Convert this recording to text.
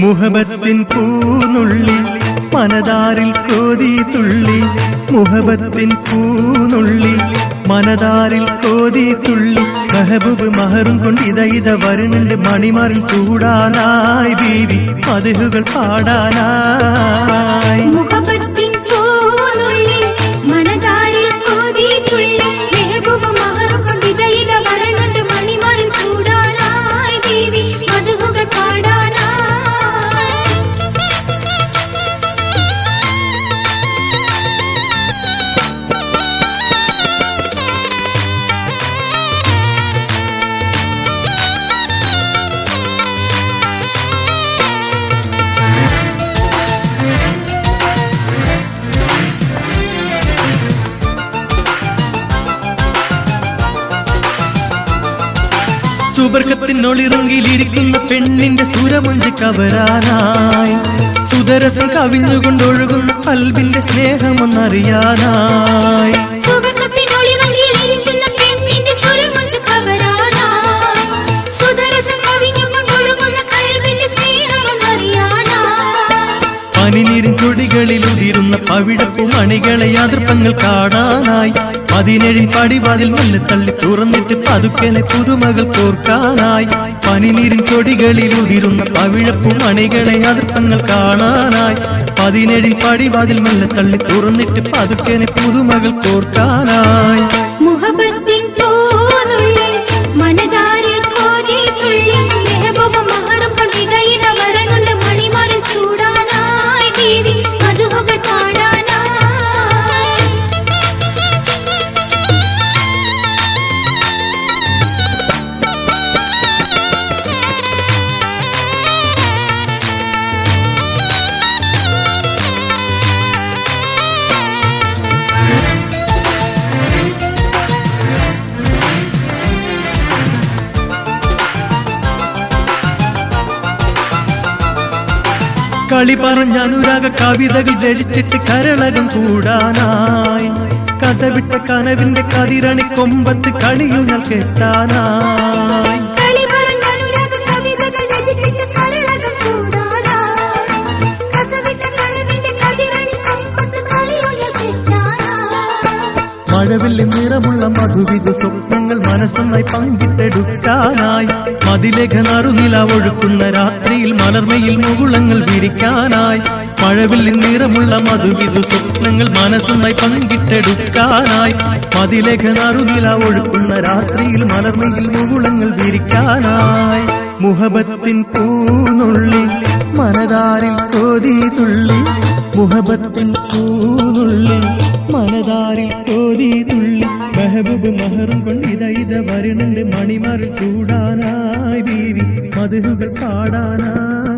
മുഹബത്തിൻ പൂനുള്ളി മനതാരിൽ കോതി തുള്ളി മുഹബത്തിൻ പൂനുള്ളി മനതാരിൽ കോതി തുള്ളി മെഹബൂബ് മഹറും കൊണ്ട് ഇത ഇത വരുന്നുണ്ട് മണിമാറിൽ ചൂടാനായി ബീവി മതിലുകൾ പാടാനായി മുഹബത്തിൻ പൂനുള്ളി മനതാരിൽ കോതി തുള്ളി മെഹബൂബ മഹറും കൊണ്ട് ഇത ഇത വരുന്നുണ്ട് മണിമാറിൽ ചൂടാനായി ദേവി മധുഹുകൾ പാടാനായി സുബർക്കത്തിനൊളിറുങ്കിലിരിക്കുന്ന പെണ്ണിന്റെ സുരമൊഞ്ച് കവരാനായി സുതരസം കവിഞ്ഞുകൊണ്ടൊഴുകുന്ന കൽബിന്റെ സ്നേഹമൊന്നറിയാനായി സുബർക്കത്തിനൊളിവങ്കിലിരിക്കുന്ന പെണ്ണിന്റെ സ്വരമൊഞ്ച് കവരാനായി. സുദർശൻ കവിഞ്ഞുകൊണ്ടൊഴുകുന്ന കൽവിന്റെ സ്നേഹമെന്നറിയാനായി. പനിനീരിൻ ചൊടികളിൽ ഉതിരുന്ന പവിഴപ്പൂ മണികളെ യാതൃപ്പങ്ങൾ കാണാനായി പതിനേഴിൻ പടിവാതിൽ മെല്ലെ തള്ളി തുറന്നിട്ട് പതുക്കനെ പുതുമകൾ കോർക്കാനായി പനിനീരിൻ ചൊടികളിൽ ഉതിരുന്ന പവിഴപ്പൂ മണികളെ യാതൃപ്പങ്ങൾ കാണാനായി പതിനേഴിൻ പടിവാതിൽ മെല്ലെ തള്ളി തുറന്നിട്ട് പതുക്കനെ പുതുമകൾ കോർക്കാനായി മുഹബത്തിൻ പൂനുള്ളി മനതാരിൽ കോതി തുള്ളി മെഹബൂബ മഹറും കൊണ്ടിടയിട വരനുണ്ട് മണിമാറിൽ ചൂടാനായി ദേവി മധുഹുകൾ പാടാനായി കളി പറഞ്ഞ അനുരാഗ കവിതകൾ രചിച്ചിട്ട് കരളകം കൂടാനായി കഥവിട്ട കനവിന്റെ കതിരണി കൊമ്പത്ത് കളിയുണൽ കെട്ടാനായി കളി പറഞ്ഞ അനുരാഗ കവിതകൾ രചിച്ചിട്ട് കരളകം കൂടാനായി. കസവിട്ട കനവിന്റെ കതിരണി കൊമ്പത്ത് കളിയുയൽ കെട്ടാനായി. മഴവില്ലിൽ നിറമുള്ള മധുവിധ സ്വപ്നങ്ങൾ മനസ്സൊന്നായി പങ്കിട്ടെടുക്കാനായി മതിലേഖ നറുനില ഒഴുക്കുന്ന രാത്രിയിൽ മലർമയിൽ മുകുളങ്ങൾ വിരിക്കാനായി മഴവില്ലിൽ നിറമുള്ള മധുവിധ സ്വപ്നങ്ങൾ മനസ്സൊന്നായി പങ്കിട്ടെടുക്കാനായി മതിലേഖ നറുനില ഒഴുക്കുന്ന രാത്രിയിൽ മലർമയിൽ മുകുളങ്ങൾ വിരിക്കാനായി മുഹബത്തിൻ പൂനുള്ളി മനതാരിൽ കോതി തുള്ളി മുഹബത്തിൻ പൂനുള്ളി മനതാരിൽ കോതി തുള്ളി മെഹബൂബ് മഹറും കൊണ്ട് ഇത ഇത വരുന്നുണ്ട് മണിമാറിൽ ചൂടാനായി ബീവി മധുകൾ പാടാനായി